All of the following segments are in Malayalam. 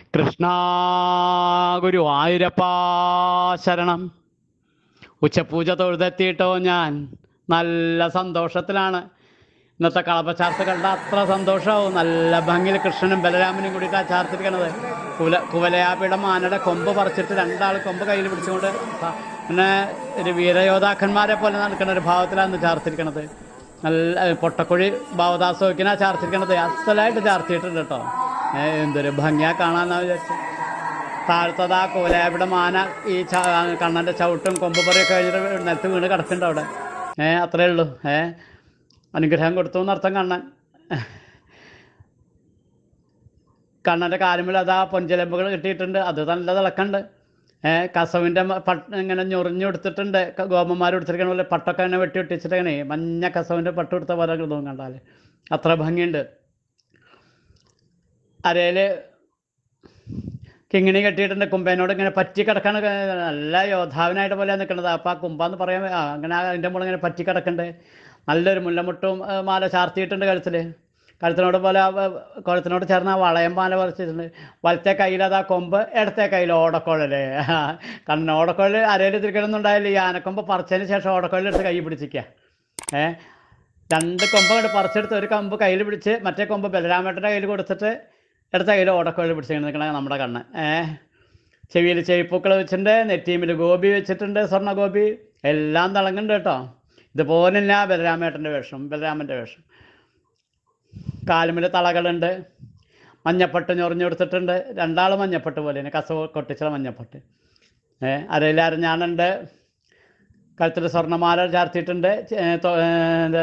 കൃഷ്ണ ഗുരുവായൂരപ്പാ ശരണം ഉച്ചപൂജ തൊഴുതെത്തിയിട്ടോ ഞാൻ നല്ല സന്തോഷത്തിലാണ് ഇന്നത്തെ കളപ്പച്ചാർത്ത് കണ്ട അത്ര സന്തോഷമാവും നല്ല ഭംഗിയിൽ കൃഷ്ണനും ബലരാമനും കൂടിയിട്ടാണ് ചാർത്തിരിക്കണത് കുല കുവലയാപിയുടെ മാനയുടെ കൊമ്പ് പറിച്ചിട്ട് രണ്ടാൾ കൊമ്പ് കയ്യിൽ പിടിച്ചുകൊണ്ട് സ- പിന്നെ ഒരു വീരയോദ്ധാക്കന്മാരെ പോലെ നടക്കുന്ന ഒരു ഭാവത്തിലാണ് ചാർത്തിരിക്കണത് നല്ല ഏ, പൊട്ടക്കുഴി ഭാവദാസോക്കിനാ ചാർത്തിരിക്കണത് അസലായിട്ട് ചാർത്തിയിട്ടുണ്ട് കേട്ടോ ഏ, എന്തൊരു ഭംഗിയാ കാണാന്നാ വിചാരിച്ചു താഴ്ത്തതാ കോലാവിടെ മാന ഈ ച കണ്ണൻ്റെ ചവിട്ടും കൊമ്പ് പറയൊക്കെ കഴിഞ്ഞിട്ട് നിലത്ത് വീണ് കിടക്കുന്നുണ്ട് അവിടെ ഏ അത്രേ ഉള്ളൂ ഏ അനുഗ്രഹം കൊടുത്തു എന്നർത്ഥം കണ്ണൻ കണ്ണൻ്റെ കാലുമ്പിൽ അതാ പൊഞ്ചലമ്പുകൾ കിട്ടിയിട്ടുണ്ട് അത് നല്ല തിളക്കണ്ട് ഏ കസവിൻ്റെ പട്ട് ഇങ്ങനെ ഞൊറിഞ്ഞെടുത്തിട്ടുണ്ട് ഗോപന്മാർ എടുത്തിരിക്കണ പോലെ പട്ടൊക്കെ ഇങ്ങനെ വെട്ടി ഒട്ടിച്ചിട്ടങ്ങനെ മഞ്ഞ കസവിൻ്റെ പട്ട് കൊടുത്ത പോലെ തോന്നും കണ്ടാൽ അത്ര ഭംഗിയുണ്ട് അരയിൽ കിങ്ങിണി കെട്ടിയിട്ടുണ്ട് കുമ്പേനോട് ഇങ്ങനെ പറ്റി കിടക്കാണ് നല്ല യോദ്ധാവിനായിട്ട് പോലെ നിൽക്കുന്നത് അപ്പോൾ ആ കുമ്പാന്ന് പറയാൻ വേ- ആ, അങ്ങനെ അതിൻ്റെ മുകളിൽ ഇങ്ങനെ പറ്റി കിടക്കുന്നുണ്ട് നല്ലൊരു മുല്ലമുട്ടും ആ, മാല ചാർത്തിയിട്ടുണ്ട് കഴുത്തിൽ കഴുത്തിനോട് പോലെ ആ, വ- കഴുത്തിനോട് ചേർന്ന് ആ വളയം മാല പറിച്ചിട്ടുണ്ട് വലത്തെ കയ്യിൽ അതാ കൊമ്പ് ഇടത്തെ കയ്യിൽ ഓടക്കോളല്ലേ കാരണം ഓടക്കോളിൽ അരയിൽ തിരിക്കണമെന്നുണ്ടായില്ല ഈ ആനക്കൊമ്പ് പറിച്ചതിന് ശേഷം ഓടക്കോളിലെടുത്ത് കൈ പിടിച്ചിരിക്കുക ഏ രണ്ട് കൊമ്പ് അങ്ങോട്ട് പറിച്ചെടുത്ത് ഒരു കൊമ്പ് കയ്യിൽ പിടിച്ച് മറ്റേ കൊമ്പ് ബലരാമേട്ടൻ്റെ കയ്യിൽ കൊടുത്തിട്ട് ഇടത്തെ കയ്യിൽ ഓടക്കോളിൽ പിടിച്ച് നിൽക്കണ നമ്മുടെ കണ്ണ് ഏ ചെവിയിൽ ചെവിപ്പൂക്കൾ വെച്ചിട്ടുണ്ട് നെറ്റീമിൽ ഗോപി വെച്ചിട്ടുണ്ട് സ്വർണ്ണ ഗോപി എല്ലാം തിളങ്ങുന്നുണ്ട് കേട്ടോ ഇതുപോലില്ല ബലരാമേട്ടൻ്റെ വേഷം ബലരാമൻ്റെ വേഷം കാലുമിൽ തളകളുണ്ട് മഞ്ഞപ്പട്ട് ഞൊറിഞ്ഞു കൊടുത്തിട്ടുണ്ട് രണ്ടാൾ മഞ്ഞപ്പട്ട് പോലെ തന്നെ കസവ് കൊട്ടിച്ചുള്ള മഞ്ഞപ്പട്ട് ഏ അരയിൽ അരഞ്ഞാണുണ്ട് കഴുത്തിൽ സ്വർണ്ണമാല ചാർത്തിയിട്ടുണ്ട് ചെ- ഏ, തൊ- ഏ, ഇത്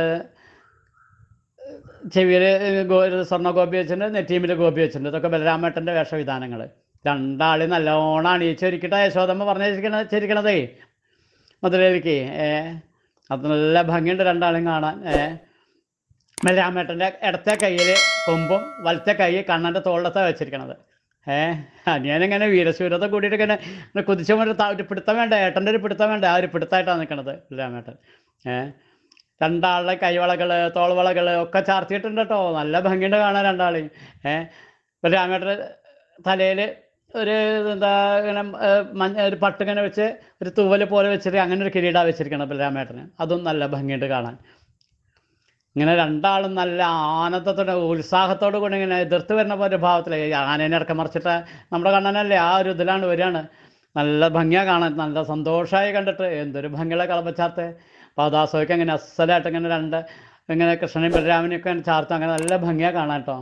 ചെവിയിൽ ഗോ സ്വർണ്ണ ഗോപി വെച്ചിട്ടുണ്ട് നെറ്റീമിൽ ഗോപി വെച്ചിട്ടുണ്ട് ഇതൊക്കെ ബലരാമേട്ടൻ്റെ വേഷവിധാനങ്ങൾ രണ്ടാളി നല്ലോണം അണിയിച്ചൊരുക്കിയിട്ട് യശോദമ്മ പറഞ്ഞിരിക്കണ ചിരിക്കണതേ മുതലേക്ക് ഏ അത് നല്ല ഭംഗിയുണ്ട് രണ്ടാളും കാണാൻ ഏ ബലരാമേട്ടൻ്റെ ഇടത്തെ കയ്യിൽ കൊമ്പും വലത്തെ കൈ കണ്ണൻ്റെ തോളത്താണ് വെച്ചിരിക്കണത് ഏ അനിയനിങ്ങനെ വീരശൂരത കൂടിയിട്ട് ഇങ്ങനെ ഇങ്ങനെ കുതിച്ച പോലെ ത- ഒരു പിടുത്തം വേണ്ട ഏട്ടൻ്റെ ഒരു പിടുത്തം വേണ്ട ആ ഒരു പിടുത്തമായിട്ടാണ് നിൽക്കണത് ബലരാമേട്ടൻ ഏ രണ്ടാളുടെ കൈവളകൾ തോൾവളകൾ ഒക്കെ ചാർത്തിയിട്ടുണ്ട് കേട്ടോ നല്ല ഭംഗിയുണ്ട് കാണാൻ രണ്ടാളെയും ഏ ബലരാമേട്ടൻ്റെ തലയിൽ ഒരു എന്താ ഇങ്ങനെ ഏ, മഞ്ഞ ഒരു പട്ടിങ്ങനെ വെച്ച് ഒരു തൂവൽ പോലെ വെച്ചിട്ട് അങ്ങനെ ഒരു കിരീട വെച്ചിരിക്കണം ബലരാമേട്ടന് അതും നല്ല ഭംഗിയുണ്ട് കാണാൻ ഇങ്ങനെ രണ്ടാളും നല്ല ആനന്ദത്തോടെ ഉത്സാഹത്തോടു കൂടി ഇങ്ങനെ എതിർത്ത് വരുന്ന പോലെ ഒരു ഭാവത്തിൽ ആനേനെ ഇറക്കം മറിച്ചിട്ട് നമ്മുടെ കണ്ണനല്ലേ ആ ഒരു ഇതിലാണ് വരികയാണ് നല്ല ഭംഗിയാണ് കാണാൻ നല്ല സന്തോഷമായി കണ്ടിട്ട് എന്തൊരു ഭംഗിയുള്ള കളപ്പച്ചാർത്ത് പാദാസോയ്ക്ക് അങ്ങനെ അസലായിട്ട് ഇങ്ങനെ രണ്ട് ഇങ്ങനെ കൃഷ്ണനെയും ബലരാമനെയും ഒക്കെ ചാർത്ത് അങ്ങനെ നല്ല ഭംഗിയാണ് കാണാൻ കേട്ടോ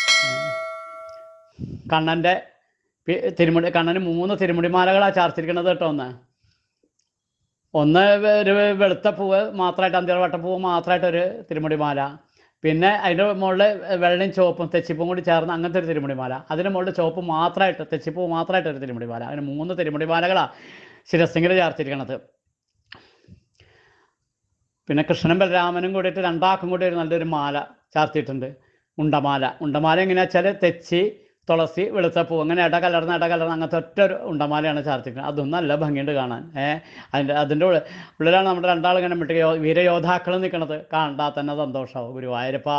കണ്ണൻ്റെ പി- തിരുമുടി കണ്ണന് മൂന്ന് തിരുമുടിമാലകളാണ് ചാർത്തിരിക്കണത് കേട്ടോ ഒന്ന് ഒന്ന് ഒരു വെളുത്ത പൂവ് മാത്രമായിട്ട് അന്തിരവട്ട പൂവ് മാത്രമായിട്ട് ഒരു തിരുമുടിമാല പിന്നെ അതിൻ്റെ മുകളിൽ വെള്ളയും ചുവപ്പും തെച്ചിപ്പും കൂടി ചേർന്ന് അങ്ങനത്തെ ഒരു തിരുമുടിമാല അതിന് മുകളിൽ ചുവപ്പ് മാത്രമായിട്ട് തെച്ചിപ്പൂ മാത്രമായിട്ട് ഒരു തിരുമുടിമാല അങ്ങനെ മൂന്ന് തിരുമുടിമാലകളാണ് ശിരസിംഗിൽ ചേർത്തിരിക്കണത് പിന്നെ കൃഷ്ണനും ബലരാമനും കൂടിയിട്ട് രണ്ടാക്കും കൂടി ഒരു നല്ലൊരു മാല ചാർത്തിയിട്ടുണ്ട് ഉണ്ടമാല ഉണ്ടമാല എങ്ങനെയാ വെച്ചാൽ തെച്ചി തുളസി വെളുത്തപ്പൂ അങ്ങനെ ഇട കലർന്ന് ഇട കലർന്ന് അങ്ങനത്തെ ഒറ്റ ഒരു ഉണ്ടമാലയാണ് ചാർത്തിക്കുന്നത് അതും നല്ല ഭംഗിയുണ്ട് കാണാൻ ഏഹ് അതിൻ്റെ അതിൻ്റെ ഉള്ളിൽ ഉള്ളിലാണ് നമ്മുടെ രണ്ടാളിങ്ങനെ മിട്ട് യോ വീരയോദ്ധാക്കൾ നിൽക്കുന്നത് കണ്ടാൽ തന്നെ സന്തോഷമാവും ഗുരുവായൂരപ്പാ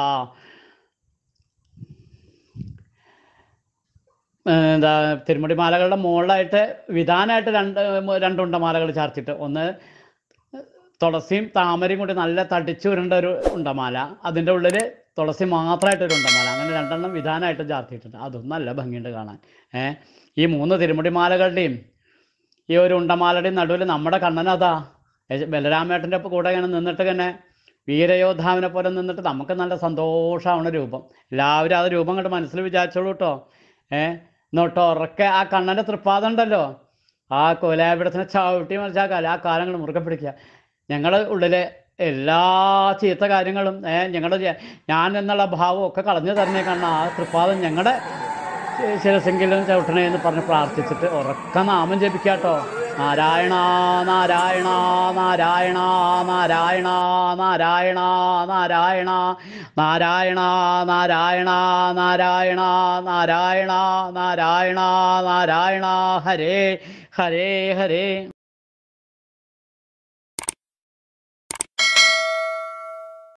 ഏഹ് എന്താ തിരുമുടിമാലകളുടെ മുകളിലായിട്ട് വിധാനമായിട്ട് രണ്ട് രണ്ട് ഉണ്ടമാലകൾ ചാർത്തിയിട്ട് ഒന്ന് തുളസിയും താമരയും കൂടി നല്ല തടിച്ചു ഉരുണ്ട ഒരു ഉണ്ടമാല അതിൻ്റെ ഉള്ളിൽ തുളസി മാത്രമായിട്ടൊരു ഉണ്ടമാല അങ്ങനെ രണ്ടെണ്ണം വിധാനമായിട്ട് ചാർത്തിയിട്ടുണ്ട് അതും നല്ല ഭംഗിയുണ്ട് കാണാൻ ഏ ഈ മൂന്ന് തിരുമുടിമാലകളുടെയും ഈ ഒരു ഉണ്ടമാലയുടെയും നടുവിൽ നമ്മുടെ കണ്ണനതാ ഏ- ബലരാമേട്ടൻ്റെ കൂടെ ഇങ്ങനെ നിന്നിട്ട് തന്നെ വീരയോദ്ധാവിനെ പോലെ നിന്നിട്ട് നമുക്ക് നല്ല സന്തോഷമാവണ രൂപം എല്ലാവരും ആ രൂപം കണ്ട് മനസ്സിൽ വിചാരിച്ചോളൂ കേട്ടോ ഏ എന്നിട്ടോ ഉറക്കെ ആ കണ്ണൻ്റെ തൃപ്പാദം ഉണ്ടല്ലോ ആ കൊലാപിടത്തിനെ ചവിട്ടി മറിച്ച് ആ കാല ആ കാലം അങ്ങട് മുറുകെ പിടിക്കുക ഞങ്ങളുടെ ഉള്ളിലെ എല്ലാ ചീത്ത കാര്യങ്ങളും ഏ ഞങ്ങളുടെ ജ- ഞാൻ എന്നുള്ള ഭാവം ഒക്കെ കളഞ്ഞു തരണേ കണ്ണ ആ തൃപ്പാദം ഞങ്ങളുടെ ശിരസെങ്കിലും ചവിട്ടണേ എന്ന് പറഞ്ഞ് പ്രാർത്ഥിച്ചിട്ട് ഉറക്ക നാമം ജപിക്കാട്ടോ നാരായണ നാരായണ നാരായണ നാരായണ നാരായണ നാരായണ നാരായണ നാരായണ നാരായണ നാരായണ നാരായണ നാരായണ ഹരേ ഹരേ ഹരേ